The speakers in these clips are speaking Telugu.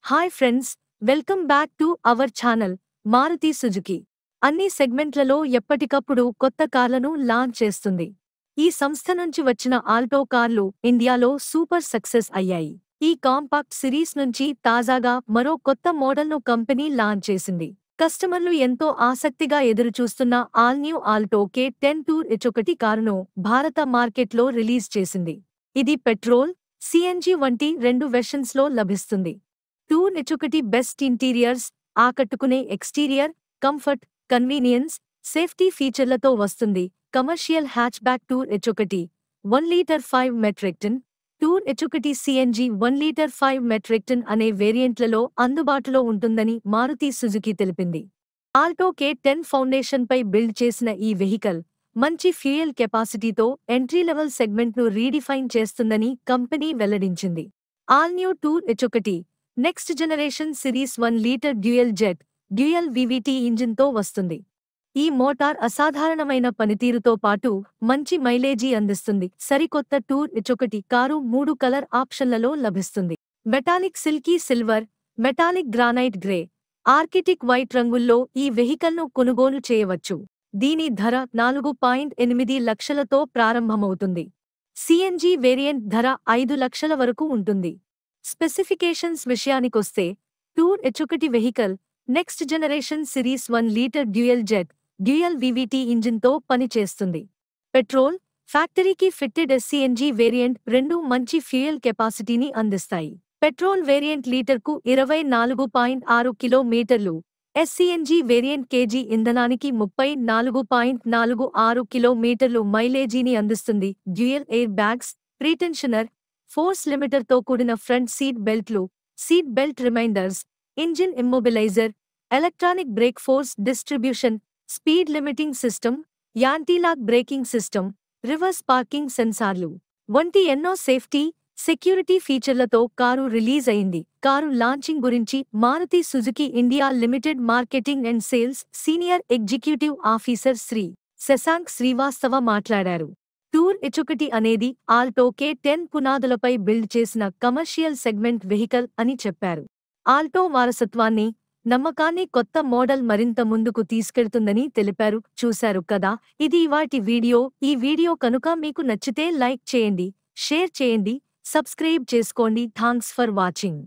hi friends welcome back to our channel Maruti Suzuki అన్ని సెగ్మెంట్లలో ఎప్పటికప్పుడు కొత్త కార్లను లాంచ్ చేస్తుంది ఈ సంస్థ నుంచి వచ్చిన ఆల్టో కార్లు ఇండియాలో సూపర్ సక్సెస్ అయ్యాయి ఈ కాంపాక్ట్ సిరీస్ నుంచి తాజాగా మరో కొత్త మోడల్ను కంపెనీ లాంచ్ చేసింది కస్టమర్లు ఎంతో ఆసక్తిగా ఎదురుచూస్తున్న all new Alto K ten Tour H కారును భారత మార్కెట్లో రిలీజ్ చేసింది ఇది పెట్రోల్ సిఎన్జి వంటి రెండు వెర్షన్స్లో లభిస్తుంది టూర్ హెచ్ బెస్ట్ ఇంటీరియర్స్ ఆకట్టుకునే ఎక్స్టీరియర్ కంఫర్ట్ కన్వీనియన్స్ సేఫ్టీ ఫీచర్లతో వస్తుంది commercial hatchback Tour H one litre five metric ton Tour H CNG one litre five metric ton అనే వేరియంట్లలో అందుబాటులో ఉంటుందని మారుతి సుజుకి తెలిపింది ఆల్టో కే టెన్ ఫౌండేషన్పై బిల్డ్ చేసిన ఈ వెహికల్ మంచి ఫ్యూయల్ కెపాసిటీతో ఎంట్రీ లెవెల్ సెగ్మెంట్ను రీడిఫైన్ చేస్తుందని కంపెనీ వెల్లడించింది all new Tour H next generation series one litre dual jet dual VVT ఇంజిన్తో వస్తుంది ఈ మోటార్ అసాధారణమైన పనితీరుతో పాటు మంచి మైలేజీ అందిస్తుంది సరికొత్త టూర్ హెచ్ కారు మూడు కలర్ ఆప్షన్లలో లభిస్తుంది metallic silky silver metallic granite grey arctic white రంగుల్లో ఈ వెహికల్ను కొనుగోలు చేయవచ్చు దీని ధర నాలుగు పాయింట్ ఎనిమిది లక్షలతో ప్రారంభమవుతుంది సిఎన్జి వేరియంట్ ధర ఐదు లక్షల వరకు ఉంటుంది స్పెసిఫికేషన్స్ విషయానికొస్తే Tour H vehicle next generation series one litre dual jet dual VVT ఇంజిన్తో పనిచేస్తుంది పెట్రోల్ ఫ్యాక్టరీకి ఫిట్టెడ్ ఎస్సీఎన్జీ వేరియంట్ రెండు మంచి ఫ్యూయల్ కెపాసిటీని అందిస్తాయి పెట్రోల్ వేరియంట్ లీటర్కు ఇరవై నాలుగు పాయింట్ ఆరు కిలోమీటర్లు ఎస్సీఎన్జీ వేరియంట్ కేజీ ఇంధనానికి ముప్పై నాలుగు పాయింట్ నాలుగు ఆరు కిలోమీటర్లు మైలేజీని అందిస్తుంది dual air bags pretensioner force లిమిటర్తో కూడిన ఫ్రంట్ సీట్ బెల్ట్లు seat belt reminders engine immobiliser electronic brake force distribution speed limiting system antilock braking system reverse parking సెన్సార్లు వంటి ఎన్నో సేఫ్టీ సెక్యూరిటీ ఫీచర్లతో కారు రిలీజ్ అయింది కారు లాంచింగ్ గురించి Maruti Suzuki India Limited marketing and sales senior executive officer Shri Shashank Srivastava మాట్లాడారు టూర్ హెచ్ అనేది ఆల్టో కే టెన్ పునాదులపై బిల్డ్ చేసిన కమర్షియల్ సెగ్మెంట్ వెహికల్ అని చెప్పారు ఆల్టో వారసత్వాన్ని నమ్మకాన్ని కొత్త మోడల్ మరింత ముందుకు తీసుకెళ్తుందని తెలిపారు చూశారు కదా ఇది ఇవాటి వీడియో ఈ వీడియో కనుక మీకు నచ్చితే లైక్ చేయండి షేర్ చేయండి సబ్స్క్రైబ్ చేసుకోండి థాంక్స్ ఫర్ వాచింగ్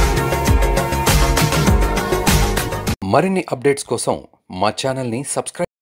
మరిన్ని అప్డేట్స్ కోసం మా ఛానల్ని సబ్స్క్రైబ్